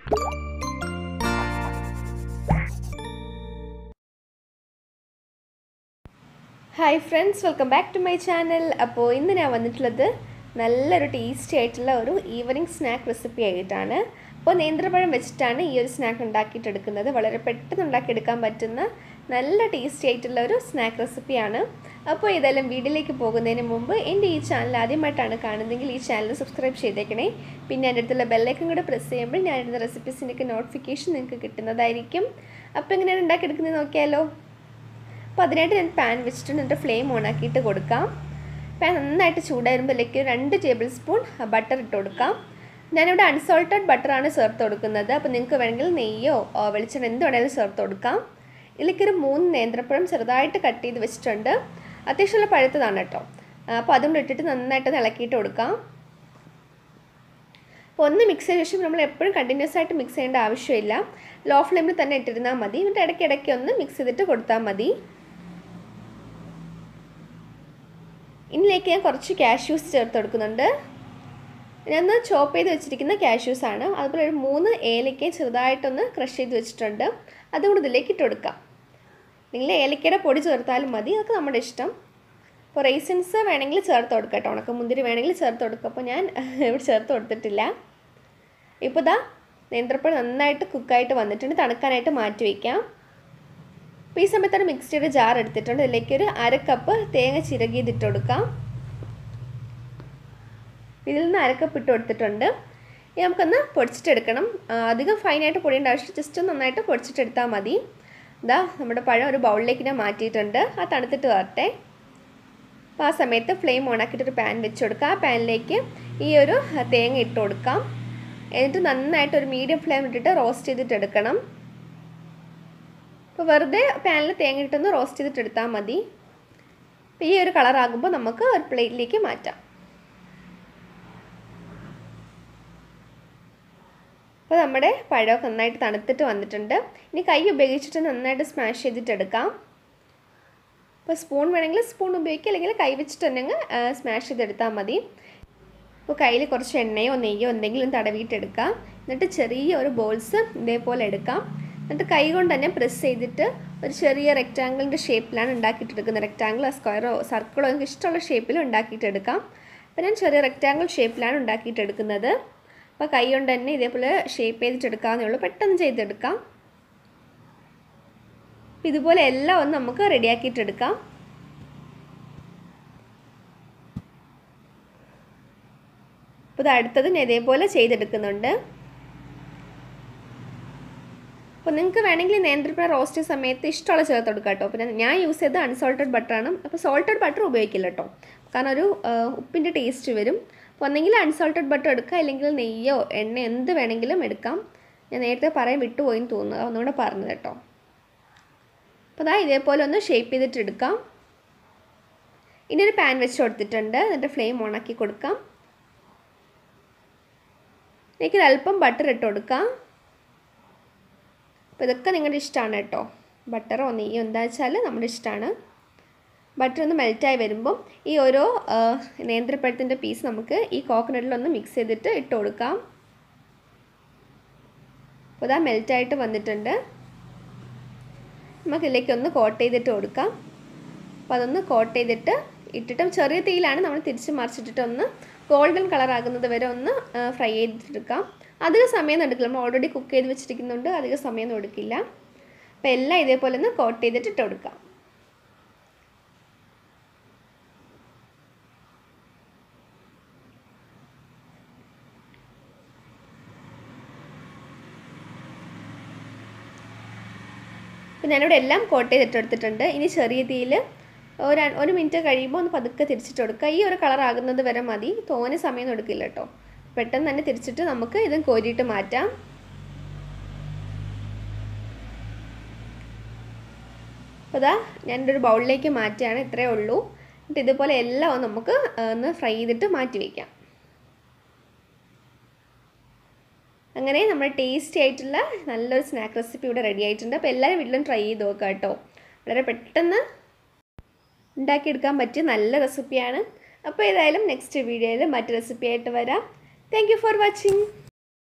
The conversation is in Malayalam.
hi friends welcome back to my channel അപ്പോൾ ഇന്ന് ഞാൻ വന്നിട്ടുള്ളത് നല്ലൊരു ടേസ്റ്റി ആയിട്ടുള്ള ഒരു ഈവനിങ് സ്നാക്ക് റെസിപ്പി ആയിട്ടാണ് അപ്പോൾ നേന്ത്രപ്പഴം വെച്ചിട്ടാണ് ഈ ഒരു സ്നാക്ക് ഉണ്ടാക്കിയിട്ടെടുക്കുന്നത് വളരെ പെട്ടെന്ന് ഉണ്ടാക്കിയെടുക്കാൻ പറ്റുന്ന നല്ല ടേസ്റ്റി ആയിട്ടുള്ള ഒരു സ്നാക്ക് റെസിപ്പിയാണ് അപ്പോൾ ഇതെല്ലാം വീഡിയോയിലേക്ക് പോകുന്നതിന് മുമ്പ് എൻ്റെ ഈ ചാനൽ ആദ്യമായിട്ടാണ് കാണുന്നതെങ്കിൽ ഈ ചാനൽ സബ്സ്ക്രൈബ് ചെയ്തേക്കണേ പിന്നെ എൻ്റെ അടുത്തുള്ള ബെല്ലൈക്കൻ കൂടെ പ്രസ് ചെയ്യുമ്പോൾ ഞാൻ ഇടുന്ന റെസിപ്പീസിൻ്റെയൊക്കെ നോട്ടിഫിക്കേഷൻ നിങ്ങൾക്ക് കിട്ടുന്നതായിരിക്കും അപ്പോൾ എങ്ങനെയാണ് ഉണ്ടാക്കിയെടുക്കുന്നത് നോക്കിയാലോ അപ്പോൾ അതിനായിട്ട് ഞാൻ പാൻ വെച്ചിട്ട് എന്നിട്ട് ഫ്ലെയിം ഓൺ ആക്കിയിട്ട് കൊടുക്കാം പാൻ നന്നായിട്ട് ചൂടായിരുമ്പോഴേക്ക് രണ്ട് ടേബിൾ സ്പൂൺ ബട്ടർ ഇട്ട് കൊടുക്കാം ഞാനിവിടെ അൺസോൾട്ടഡ് ബട്ടറാണ് ചേർത്ത് കൊടുക്കുന്നത് അപ്പോൾ നിങ്ങൾക്ക് വേണമെങ്കിൽ നെയ്യോ വെളിച്ചെണ്ണ എന്ത് വേണമെങ്കിലും ചേർത്ത് കൊടുക്കാം ഇതിലേക്കൊരു മൂന്ന് നേന്ത്രപ്പഴം ചെറുതായിട്ട് കട്ട് ചെയ്ത് വെച്ചിട്ടുണ്ട് അത്യാവശ്യമുള്ള പഴുത്തതാണ് കേട്ടോ അപ്പോൾ അതും കൂടെ ഇട്ടിട്ട് നന്നായിട്ട് ഇളക്കിയിട്ട് കൊടുക്കാം അപ്പോൾ ഒന്ന് മിക്സ് ചെയ്ത ശേഷം നമ്മൾ എപ്പോഴും കണ്ടിന്യൂസ് ആയിട്ട് മിക്സ് ചെയ്യേണ്ട ആവശ്യമില്ല ലോ ഫ്ലെയിമിൽ തന്നെ ഇട്ടിരുന്നാൽ മതി എന്നിട്ട് ഇടയ്ക്കിടയ്ക്ക് ഒന്ന് മിക്സ് ചെയ്തിട്ട് കൊടുത്താൽ മതി ഇതിലേക്ക് ഞാൻ കുറച്ച് കാഷ്യൂസ് ചേർത്ത് കൊടുക്കുന്നുണ്ട് ഞാൻ ചോപ്പ് ചെയ്ത് വെച്ചിരിക്കുന്ന കാഷ്യൂസ് ആണ് അതുപോലെ ഒരു മൂന്ന് ഏലക്കയും ചെറുതായിട്ടൊന്ന് ക്രഷ് ചെയ്ത് വെച്ചിട്ടുണ്ട് അതും കൂടി ഇതിലേക്ക് ഇട്ട് കൊടുക്കാം നിങ്ങൾ ഏലക്കയുടെ പൊടി ചേർത്താലും മതി അതൊക്കെ നമ്മുടെ ഇഷ്ടം അപ്പോൾ റേസിൻസ് വേണമെങ്കിൽ ചേർത്ത് കൊടുക്കാം കേട്ടോ ഉണക്കമുന്തിരി വേണമെങ്കിൽ ചേർത്ത് കൊടുക്കാം അപ്പോൾ ഞാൻ ഇവിടെ ചേർത്ത് കൊടുത്തിട്ടില്ല ഇപ്പോൾ ഇതാ നേന്ത്രപ്പഴം നന്നായിട്ട് കുക്കായിട്ട് വന്നിട്ടുണ്ട് തണുക്കാനായിട്ട് മാറ്റി വയ്ക്കാം അപ്പോൾ ഈ സമയത്താണ് മിക്സിയുടെ ജാർ എടുത്തിട്ടുണ്ട് ഇതിലേക്ക് ഒരു അര കപ്പ് തേങ്ങ ചിരകിയതിട്ട് കൊടുക്കാം ഇതിൽ നിന്ന് അരക്കപ്പ് ഇട്ട് കൊടുത്തിട്ടുണ്ട് ഇനി നമുക്കൊന്ന് പൊടിച്ചിട്ടെടുക്കണം അധികം ഫൈനായിട്ട് പൊടിയേണ്ട ആവശ്യം ജസ്റ്റ് നന്നായിട്ട് പൊടിച്ചിട്ടെടുത്താൽ മതി ഇതാ നമ്മുടെ പഴം ഒരു ബൗളിലേക്ക് ഞാൻ മാറ്റിയിട്ടുണ്ട് ആ തണുത്തിട്ട് വരട്ടെ അപ്പോൾ ആ സമയത്ത് ഫ്ലെയിം ഓണാക്കിയിട്ട് ഒരു പാൻ വെച്ച് കൊടുക്കുക ആ പാനിലേക്ക് ഈ ഒരു തേങ്ങ ഇട്ട് കൊടുക്കാം എന്നിട്ട് നന്നായിട്ട് ഒരു മീഡിയം ഫ്ലെയിം ഇട്ടിട്ട് റോസ്റ്റ് ചെയ്തിട്ട് എടുക്കണം അപ്പോൾ വെറുതെ പാനിൽ തേങ്ങ ഇട്ടൊന്ന് റോസ്റ്റ് ചെയ്തിട്ട് എടുത്താൽ മതി അപ്പോൾ ഈ ഒരു കളറാകുമ്പോൾ നമുക്ക് ഒരു പ്ലേറ്റിലേക്ക് മാറ്റാം അപ്പോൾ നമ്മുടെ പഴമൊക്കെ നന്നായിട്ട് തണുത്തിട്ട് വന്നിട്ടുണ്ട് ഇനി കൈ ഉപയോഗിച്ചിട്ട് നന്നായിട്ട് സ്മാഷ് ചെയ്തിട്ട് എടുക്കാം അപ്പോൾ സ്പൂൺ വേണമെങ്കിൽ സ്പൂൺ ഉപയോഗിക്കുക അല്ലെങ്കിൽ കൈ വെച്ചിട്ട് തന്നെ സ്മാഷ് ചെയ്തെടുത്താൽ മതി അപ്പോൾ കയ്യിൽ കുറച്ച് എണ്ണയോ നെയ്യോ എന്തെങ്കിലും തടവിയിട്ടെടുക്കാം എന്നിട്ട് ചെറിയ ഒരു ബോൾസ് ഇതേപോലെ എടുക്കാം എന്നിട്ട് കൈ കൊണ്ട് തന്നെ പ്രസ് ചെയ്തിട്ട് ഒരു ചെറിയ റെക്റ്റാങ്കിളിൻ്റെ ഷേപ്പിലാണ് ഉണ്ടാക്കിയിട്ടെടുക്കുന്നത് റെക്റ്റാങ്കിളോ സ്ക്വയറോ സർക്കിളോ നിങ്ങൾക്ക് ഇഷ്ടമുള്ള ഷേപ്പിൽ ഉണ്ടാക്കിയിട്ടെടുക്കാം അപ്പോൾ ഞാൻ ചെറിയ റെക്റ്റാങ്കിൾ ഷേപ്പിലാണ് ഉണ്ടാക്കിയിട്ടെടുക്കുന്നത് അപ്പോൾ കൈ കൊണ്ട് തന്നെ ഇതേപോലെ ഷേപ്പ് ചെയ്തിട്ടെടുക്കാവുന്നേ ഉള്ളൂ പെട്ടെന്ന് ചെയ്തെടുക്കാം ഇതുപോലെ എല്ലാം ഒന്ന് നമുക്ക് റെഡിയാക്കിയിട്ടെടുക്കാം അപ്പോൾ ഇത് അടുത്തത് ഞാൻ ഇതേപോലെ ചെയ്തെടുക്കുന്നുണ്ട് അപ്പോൾ നിങ്ങൾക്ക് വേണമെങ്കിൽ നേന്ത്രപ്പഴം റോസ്റ്റ് സമയത്ത് ഇഷ്ടമുള്ള ചേർത്ത് കൊടുക്കാം കേട്ടോ പിന്നെ ഞാൻ യൂസ് ചെയ്തത് അൺസോൾട്ടഡ് ബട്ടറാണ് അപ്പോൾ സോൾട്ടഡ് ബട്ടർ ഉപയോഗിക്കില്ല കേട്ടോ കാരണം ഒരു ഉപ്പിൻ്റെ ടേസ്റ്റ് വരും അപ്പോൾ ഒന്നെങ്കിൽ അൺസോൾട്ടഡ് ബട്ടർ എടുക്കുക അല്ലെങ്കിൽ നെയ്യോ എണ്ണ എന്ത് വേണമെങ്കിലും എടുക്കാം ഞാൻ നേരത്തെ പറയാൻ വിട്ടുപോയിന്ന് തോന്നുന്നു ഒന്നുകൂടെ പറഞ്ഞത് കേട്ടോ അപ്പോൾ അതാ ഇതേപോലെ ഒന്ന് ഷേപ്പ് ചെയ്തിട്ട് എടുക്കാം ഇനി ഒരു പാൻ വെച്ച് കൊടുത്തിട്ടുണ്ട് എന്നിട്ട് ഫ്ലെയിം ഓണാക്കി കൊടുക്കാം എനിക്ക് അല്പം ബട്ടർ ഇട്ട് കൊടുക്കാം അപ്പോൾ ഇതൊക്കെ നിങ്ങളുടെ ഇഷ്ടമാണ് കേട്ടോ ബട്ടറോ നെയ്യോ എന്താ വെച്ചാൽ നമ്മുടെ ഇഷ്ടമാണ് ബട്ടർ ഒന്ന് മെൽറ്റായി വരുമ്പം ഈ ഓരോ നേന്ത്രപ്പഴത്തിൻ്റെ പീസ് നമുക്ക് ഈ കോക്കനട്ടിലൊന്ന് മിക്സ് ചെയ്തിട്ട് ഇട്ട് കൊടുക്കാം അപ്പോൾ ഇതാ മെൽറ്റായിട്ട് വന്നിട്ടുണ്ട് നമുക്ക് ഇതിലേക്ക് ഒന്ന് കോട്ട് ചെയ്തിട്ട് കൊടുക്കാം അപ്പോൾ അതൊന്ന് കോട്ട് ചെയ്തിട്ട് ഇട്ടിട്ടും ചെറിയ തീയിലാണ് നമ്മൾ തിരിച്ച് മറിച്ചിട്ടിട്ട് ഒന്ന് ഗോൾഡൻ കളർ ആകുന്നത് വരെ ഒന്ന് ഫ്രൈ ചെയ്തിട്ടെടുക്കാം അധികം സമയം എടുക്കില്ല നമ്മൾ ഓൾറെഡി കുക്ക് ചെയ്ത് വെച്ചിരിക്കുന്നുണ്ട് അധികം സമയമൊന്നും എടുക്കില്ല അപ്പോൾ എല്ലാം ഇതേപോലെ ഒന്ന് കോട്ട് ചെയ്തിട്ട് ഇട്ട് കൊടുക്കാം അപ്പോൾ ഞാനിവിടെ എല്ലാം കോട്ട് ചെയ്തിട്ട് എടുത്തിട്ടുണ്ട് ഇനി ചെറിയ തീയിൽ ഒരു ഒരു മിനിറ്റ് കഴിയുമ്പോൾ ഒന്ന് പതുക്കെ തിരിച്ചിട്ട് കൊടുക്കുക ഈ ഒരു കളർ ആകുന്നത് വരെ മതി തോനെ സമയം എടുക്കില്ല കേട്ടോ പെട്ടെന്ന് തന്നെ തിരിച്ചിട്ട് നമുക്ക് ഇതും കോരിയിട്ട് മാറ്റാം അപ്പോൾ ഇതാ ഞാനിൻ്റെ ഒരു ബൗളിലേക്ക് മാറ്റുകയാണ് ഇത്രയേ ഉള്ളൂ എന്നിട്ട് ഇതുപോലെ എല്ലാം നമുക്ക് ഒന്ന് ഫ്രൈ ചെയ്തിട്ട് മാറ്റി വയ്ക്കാം അങ്ങനെ നമ്മുടെ ടേസ്റ്റി ആയിട്ടുള്ള നല്ലൊരു സ്നാക്ക് റെസിപ്പി ഇവിടെ റെഡി ആയിട്ടുണ്ട് അപ്പോൾ എല്ലാവരും വീട്ടിലും ട്രൈ ചെയ്ത് നോക്കുക കേട്ടോ വളരെ പെട്ടെന്ന് ഉണ്ടാക്കിയെടുക്കാൻ പറ്റിയ നല്ല റെസിപ്പിയാണ് അപ്പോൾ ഏതായാലും നെക്സ്റ്റ് വീഡിയോയിൽ മറ്റു റെസിപ്പി ആയിട്ട് വരാം താങ്ക് ഫോർ വാച്ചിങ്